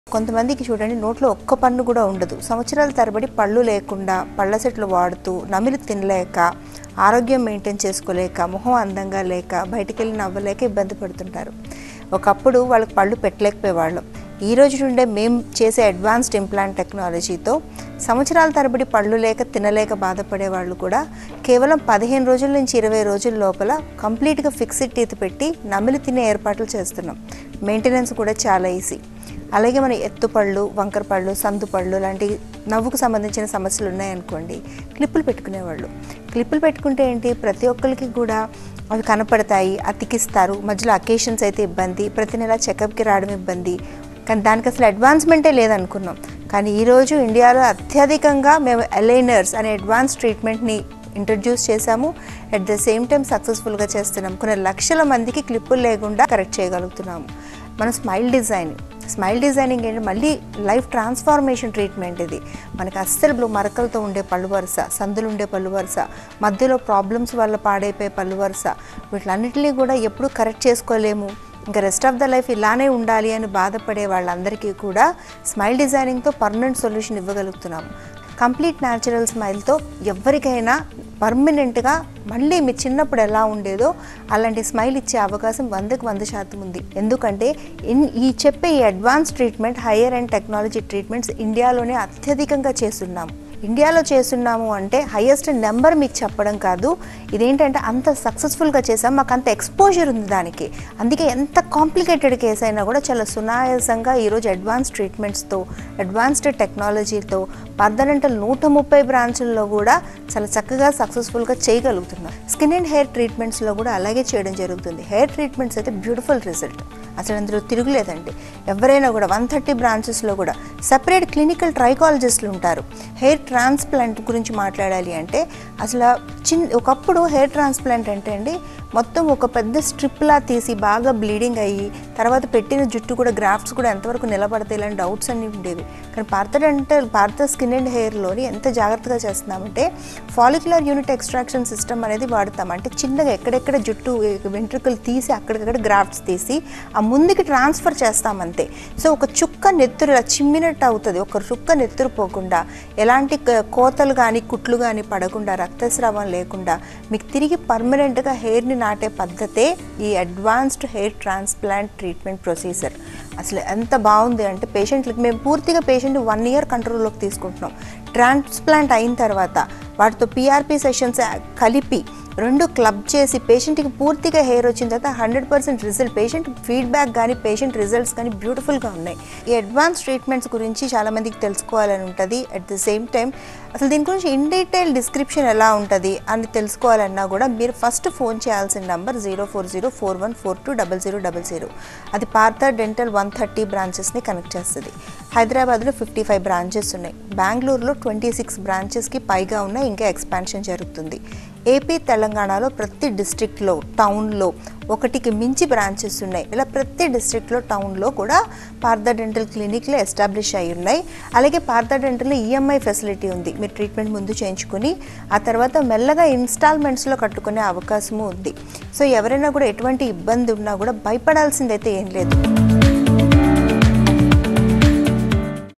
కొంతమందికి చూడండి నోట్లో ఒక్క పన్ను కూడా ఉండదు సంవత్సరాల తరబడి పళ్ళు లేకుండా పళ్ళ సెట్లు వాడుతూ నమిలి తినలేక ఆరోగ్యం మెయింటైన్ చేసుకోలేక మొహం అందంగా లేక బయటికి వెళ్ళి నవ్వలేక ఇబ్బంది పడుతుంటారు ఒకప్పుడు వాళ్ళకి పళ్ళు పెట్టలేకపోయేవాళ్ళం ఈ రోజు నుండే మేము చేసే అడ్వాన్స్డ్ ఇంప్లాంట్ టెక్నాలజీతో సంవత్సరాల తరబడి పళ్ళు లేక తినలేక బాధపడే వాళ్ళు కూడా కేవలం పదిహేను రోజుల నుంచి ఇరవై రోజుల లోపల కంప్లీట్గా ఫిక్స్డ్ టీత్ పెట్టి నమిలి తినే ఏర్పాట్లు చేస్తున్నాం మెయింటెనెన్స్ కూడా చాలా ఈజీ అలాగే మన ఎత్తుపళ్ళు వంకర పళ్ళు సందు పళ్ళు లాంటి నవ్వుకు సంబంధించిన సమస్యలు ఉన్నాయనుకోండి క్లిప్పులు పెట్టుకునేవాళ్ళు క్లిప్పులు పెట్టుకుంటే ఏంటి ప్రతి ఒక్కరికి కూడా అవి కనపడతాయి అతికిస్తారు మధ్యలో అకేషన్స్ అయితే ఇబ్బంది ప్రతి నెల చెకప్కి రావడం ఇబ్బంది కానీ దానికి అసలు అడ్వాన్స్మెంటే లేదనుకున్నాం కానీ ఈరోజు ఇండియాలో అత్యధికంగా మేము అలైనర్స్ అనే అడ్వాన్స్ ట్రీట్మెంట్ని ఇంట్రడ్యూస్ చేశాము అట్ ద సేమ్ టైం సక్సెస్ఫుల్గా చేస్తున్నాం కొన్ని లక్షల మందికి క్లిప్పులు లేకుండా కరెక్ట్ చేయగలుగుతున్నాము మన స్మైల్ డిజైన్ స్మైల్ డిజైనింగ్ ఏంటంటే మళ్ళీ లైఫ్ ట్రాన్స్ఫార్మేషన్ ట్రీట్మెంట్ ఇది మనకి అస్సలు బ్లూ మరకలతో ఉండే పళ్ళు వరుస సందులు ఉండే పళ్ళు వరుస మధ్యలో ప్రాబ్లమ్స్ వల్ల పాడైపోయే పళ్ళు వరుస వీటిలన్నిటినీ కూడా ఎప్పుడు కరెక్ట్ చేసుకోలేము ఇంకా రెస్ట్ ఆఫ్ ద లైఫ్ ఇలానే ఉండాలి అని బాధపడే వాళ్ళందరికీ కూడా స్మైల్ డిజైనింగ్తో పర్మనెంట్ సొల్యూషన్ ఇవ్వగలుగుతున్నాము కంప్లీట్ న్యాచురల్ స్మైల్తో ఎవరికైనా పర్మనెంట్గా మళ్ళీ మీ చిన్నప్పుడు ఎలా ఉండేదో అలాంటి స్మైల్ ఇచ్చే అవకాశం వందకు వంద శాతం ఉంది ఎందుకంటే ఇన్ ఈ చెప్పే ఈ advance treatment higher and technology treatments ఇండియాలోనే అత్యధికంగా చేస్తున్నాము ఇండియాలో చేస్తున్నాము అంటే హయ్యెస్ట్ నెంబర్ మీకు చెప్పడం కాదు ఇదేంటంటే అంత సక్సెస్ఫుల్గా చేసాం మాకు అంత ఎక్స్పోజర్ ఉంది దానికి అందుకే ఎంత కాంప్లికేటెడ్ కేసు అయినా కూడా చాలా సునాయాసంగా ఈరోజు అడ్వాన్స్ ట్రీట్మెంట్స్తో అడ్వాన్స్డ్ టెక్నాలజీతో పర్దనంటల్ నూట ముప్పై బ్రాంచుల్లో కూడా చాలా చక్కగా సక్సెస్ఫుల్గా చేయగలుగుతున్నాం స్కిన్ అండ్ హెయిర్ ట్రీట్మెంట్స్లో కూడా అలాగే చేయడం జరుగుతుంది హెయిర్ ట్రీట్మెంట్స్ అయితే బ్యూటిఫుల్ రిజల్ట్ అసలు అందులో తిరుగులేదండి ఎవరైనా కూడా వన్ థర్టీ బ్రాంచెస్లో కూడా సపరేట్ క్లినికల్ ట్రైకాలజిస్టులు ఉంటారు హెయిర్ ట్రాన్స్ప్లాంట్ గురించి మాట్లాడాలి అంటే అసలు చిన్ ఒకప్పుడు హెయిర్ ట్రాన్స్ప్లాంట్ అంటే అండి మొత్తం ఒక పెద్ద స్ట్రిప్లా తీసి బాగా బ్లీడింగ్ అయ్యి తర్వాత పెట్టిన జుట్టు కూడా గ్రాఫ్ట్స్ కూడా ఎంతవరకు నిలబడతాయి ఇలాంటి డౌట్స్ అన్నీ ఉండేవి కానీ పార్థ అంటే పార్థ స్కిన్ అండ్ హెయిర్లోని ఎంత జాగ్రత్తగా చేస్తున్నామంటే ఫాలిక్యులర్ యూనిట్ ఎక్స్ట్రాక్షన్ సిస్టమ్ అనేది వాడతాం అంటే చిన్నగా ఎక్కడెక్కడ జుట్టు వెంట్రుకలు తీసి అక్కడికక్కడ గ్రాఫ్ట్స్ తీసి ఆ ముందుకి ట్రాన్స్ఫర్ చేస్తామంతే సో ఒక చుక్క నెత్తురు ఇలా చిమ్మినట్టు అవుతుంది ఒక చుక్క నెత్తురు పోకుండా ఎలాంటి క- కోతలు కానీ కుట్లు కానీ పడకుండా రక్తస్రావం లేకుండా మీకు తిరిగి పర్మనెంట్గా హెయిర్ని నాటే పద్ధతే ఈ advanced hair transplant treatment procedure అసలు ఎంత బాగుంది అంటే పేషెంట్లకి మేము పూర్తిగా పేషెంట్ వన్ ఇయర్ కంట్రోల్లోకి తీసుకుంటున్నాం ట్రాన్స్ప్లాంట్ అయిన తర్వాత వాటితో పిఆర్పి సెషన్స్ కలిపి రెండు క్లబ్ చేసి పేషెంట్కి పూర్తిగా హెయిర్ వచ్చిన తర్వాత hundred percent result patient feedback కానీ పేషెంట్ రిజల్ట్స్ కానీ బ్యూటిఫుల్గా ఉన్నాయి ఈ అడ్వాన్స్ ట్రీట్మెంట్స్ గురించి చాలామందికి తెలుసుకోవాలని ఉంటుంది అట్ ద సేమ్ టైం అసలు దీని గురించి ఇన్ డీటెయిల్ డిస్క్రిప్షన్ ఎలా ఉంటుంది అని తెలుసుకోవాలన్నా కూడా మీరు ఫస్ట్ ఫోన్ చేయాల్సిన number zero four zero four one four two double zero double zero అది పార్థ డెంటల్ వన్ థర్టీ బ్రాంచెస్ని కనెక్ట్ చేస్తుంది హైదరాబాద్లో ఫిఫ్టీ ఫైవ్ బ్రాంచెస్ ఉన్నాయి బెంగళూరులో ట్వంటీ సిక్స్ బ్రాంచెస్కి పైగా ఉన్నాయి ఇంకా ఎక్స్పాన్షన్ జరుగుతుంది ఏపీ తెలంగాణలో ప్రతి డిస్ట్రిక్ట్లో టౌన్లో ఒకటికి మించి బ్రాంచెస్ ఉన్నాయి ఇలా ప్రతి డిస్ట్రిక్ట్లో టౌన్లో కూడా పార్థ డెంటల్ క్లినిక్లు ఎస్టాబ్లిష్ అయి ఉన్నాయి అలాగే పార్థ డెంటల్లో ఈఎంఐ ఫెసిలిటీ ఉంది మీరు ట్రీట్మెంట్ ముందు చేయించుకుని ఆ తర్వాత మెల్లగా ఇన్స్టాల్మెంట్స్లో కట్టుకునే అవకాశము ఉంది సో ఎవరైనా కూడా ఎటువంటి ఇబ్బంది ఉన్నా కూడా భయపడాల్సిందైతే ఏం లేదు